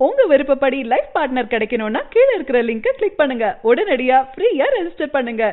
உங்க விருப்பப்படி life partner கிடைக்கணும்னா கீழ இருக்கிற லிங்கை கிளிக் பண்ணுங்க உடனடியா ஃப்ரீயா ரெஜிஸ்டர் பண்ணுங்க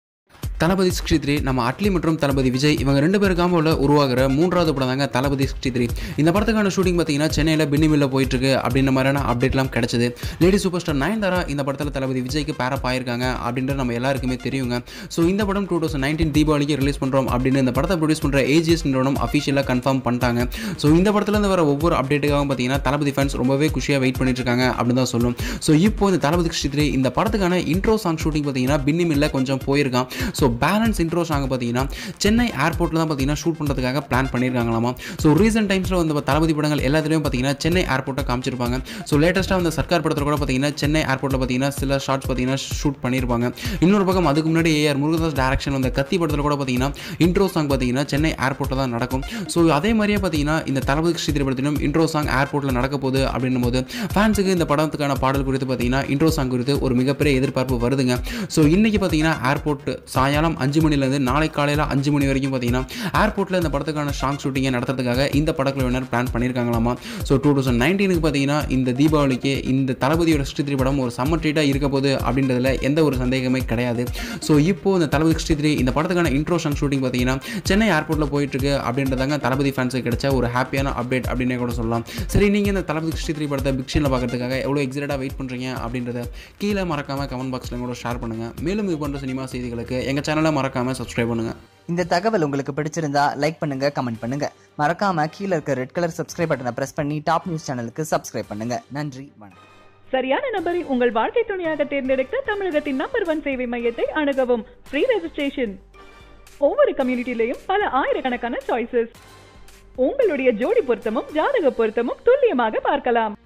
தளபதி சிக்ஸ்டி த்ரீ நம்ம அட்லி மற்றும் தளபதி விஜய் இவங்க ரெண்டு பேரும் காம்போவில் உருவாகிற மூன்றாவது படம் தாங்க தளபதி சிக்ஸ்டி த்ரீ இந்த படத்துக்கான ஷூட்டிங் பார்த்தீங்கன்னா சென்னையில் பின்னி மில்ல போயிட்டு இருக்கு அப்படின்ற மாதிரியான அப்டேட்லாம் கிடைச்சது லேடி சூப்பர் ஸ்டார் நயன்தாரா இந்த படத்தில் தளபதி விஜய்க்கு பேரப் ஆயிருக்காங்க அப்படின்றது நம்ம எல்லாருக்குமே தெரியுங்க ஸோ இந்த படம் டூ தௌசண்ட் நைன்டீன் தீபாவளிக்கு ரிலீஸ் பண்ணுறோம் அப்படின்னு இந்த படத்தை ப்ரொடியூஸ் பண்ணுற ஏஜிஎஸ் நிறுவனம் அஃபிஷியலாக கன்ஃபார்ம் பண்ணிட்டாங்க ஸோ இந்த படத்துலேருந்து வர ஒவ்வொரு அப்டேட்டுக்காகவும் பார்த்தீங்கன்னா தளபதி ஃபேன்ஸ் ரொம்பவே குஷியாக வெயிட் பண்ணிட்டு இருக்காங்க அப்படின்னு தான் சொல்லும் ஸோ இப்போ இந்த தளபதி சிக்ஸ்டி த்ரீ இந்த படத்துக்கான இன்ட்ரோ சாங் ஷூட்டிங் பார்த்தீங்கன்னா பின்னி மில்ல கொஞ்சம் போயிருக்கான் ஸோ பேலன்ஸ் இன்ட்ரோ சாங் பார்த்தீங்கன்னா சென்னை ஏர்போர்ட்டில் தான் பார்த்தீங்கன்னா ஷூட் பண்ணுறதுக்காக பிளான் பண்ணியிருக்காங்களாமா ஸோ ரீசெண்ட் டைம்ஸில் வந்து தளபதி படங்கள் எல்லாத்துலேயும் பார்த்தீங்கன்னா சென்னை ஏர்போர்ட்டை காமிச்சிருப்பாங்க ஸோ லேட்டஸ்ட்டாக வந்து சர்க்கார் படத்தில் கூட பார்த்தீங்கன்னா சென்னை ஏர்போர்ட்டில் பார்த்தீங்கன்னா சில ஷார்ட்ஸ் பார்த்தீங்கன்னா ஷூட் பண்ணியிருப்பாங்க இன்னொரு பக்கம் அதுக்கு முன்னாடி ஏஆர் முருகதாஸ் டேரக்ஷன் வந்த கத்தி படத்தில் கூட பார்த்தீங்கன்னா இன்ட்ரோ சாங் பார்த்தீங்கன்னா சென்னை ஏர்போர்ட்டில் தான் நடக்கும் ஸோ அதே மாதிரியே பார்த்தீங்கன்னா இந்த தளபதி ஸ்ரீதிரி படத்திலும் இன்ட்ரோ சாங் ஏர்போர்ட்டில் நடக்க போகுது அப்படின்னும் போது ஃபேன்ஸுக்கு இந்த படத்துக்கான பாடல் குறித்து பார்த்தீங்கன்னா இன்ட்ரோ சாங் குறித்து ஒரு மிகப்பெரிய எதிர்பார்ப்பு வருதுங்க ஸோ இன்னைக்கு பார்த்தீங்கன்னா ஏர்போர்ட் சாயங்காலம் அஞ்சு மணிலேருந்து நாளை காலையில் அஞ்சு மணி வரைக்கும் பார்த்தீங்கன்னா ஏர்போர்ட்டில் இந்த படத்துக்கான சாங் ஷூட்டிங்கை நடத்துறதுக்காக இந்த படக்குழுவினர் பிளான் பண்ணியிருக்காங்களாமா ஸோ டூ தௌசண்ட் நைன்டீனுக்கு பார்த்தீங்கன்னா இந்த தீபாவளிக்கு இந்த தளபதியோட ஸ்ரீ படம் ஒரு சம்மர் ட்ரீட்டாக இருக்க போகுது அப்படின்றதுல எந்த ஒரு சந்தேகமே கிடையாது ஸோ இப்போ இந்த தளபதி ஸ்ரீ த்ரீ இந்த படத்துக்கான இன்ட்ரோ சாங் ஷூட்டிங் பார்த்தீங்கன்னா சென்னை ஏர்போர்ட்டில் போயிட்டு இருக்கு அப்படின்றதாங்க தளபதி ஃபேன்ஸுக்கு கிடைச்ச ஒரு ஹாப்பியான அப்டேட் அப்படின்னே கூட சொல்லலாம் சரி நீங்கள் இந்த தளபதி ஸ்ரீ த்ரீ படத்தை பிக்ஷனில் பார்க்கறதுக்காக எவ்வளோ எக்ஸைட்டாக வெயிட் பண்ணுறீங்க அப்படின்றத கீழே மறக்காமல் கமெண்ட் பாக்ஸில் கூட ஷேர் பண்ணுங்கள் மேலும் இது போன்ற சினிமா செய்திகளுக்கு எங்கள் சேனலை மறக்காமல் சப்ஸ்கிரைப் பண்ணுங்கள் இந்த தகவல் உங்களுக்கு பிடிச்சிருந்தா லைக் பண்ணுங்க கமெண்ட் பண்ணுங்க மறக்காம கீழே இருக்க ரெட் கலர் சப்ஸ்கிரைப் பட்டனை பிரஸ் பண்ணி டாப் நியூஸ் சேனலுக்கு சப்ஸ்கிரைப் பண்ணுங்க நன்றி வணக்கம் சரியான நபரை உங்கள் வாழ்க்கை துணையாக தேர்ந்தெடுக்க தமிழகத்தின் நம்பர் ஒன் சேவை மையத்தை அணுகவும் ஃப்ரீ ரெஜிஸ்ட்ரேஷன் ஒவ்வொரு கம்யூனிட்டிலையும் பல ஆயிரக்கணக்கான சாய்ஸஸ் உங்களுடைய ஜோடி பொருத்தமும் ஜாதக பொருத்தமும் துல்லியமாக பார்க்கலாம்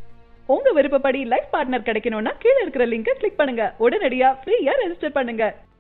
உங்க விருப்பப்படி லைஃப் பார்ட்னர் கிடைக்கணும்னா கீழ இருக்கிற லிங்கை கிளிக் பண்ணுங்க உடனடியா ஃப்ரீயா ரெஜிஸ்டர் பண்ணுங்க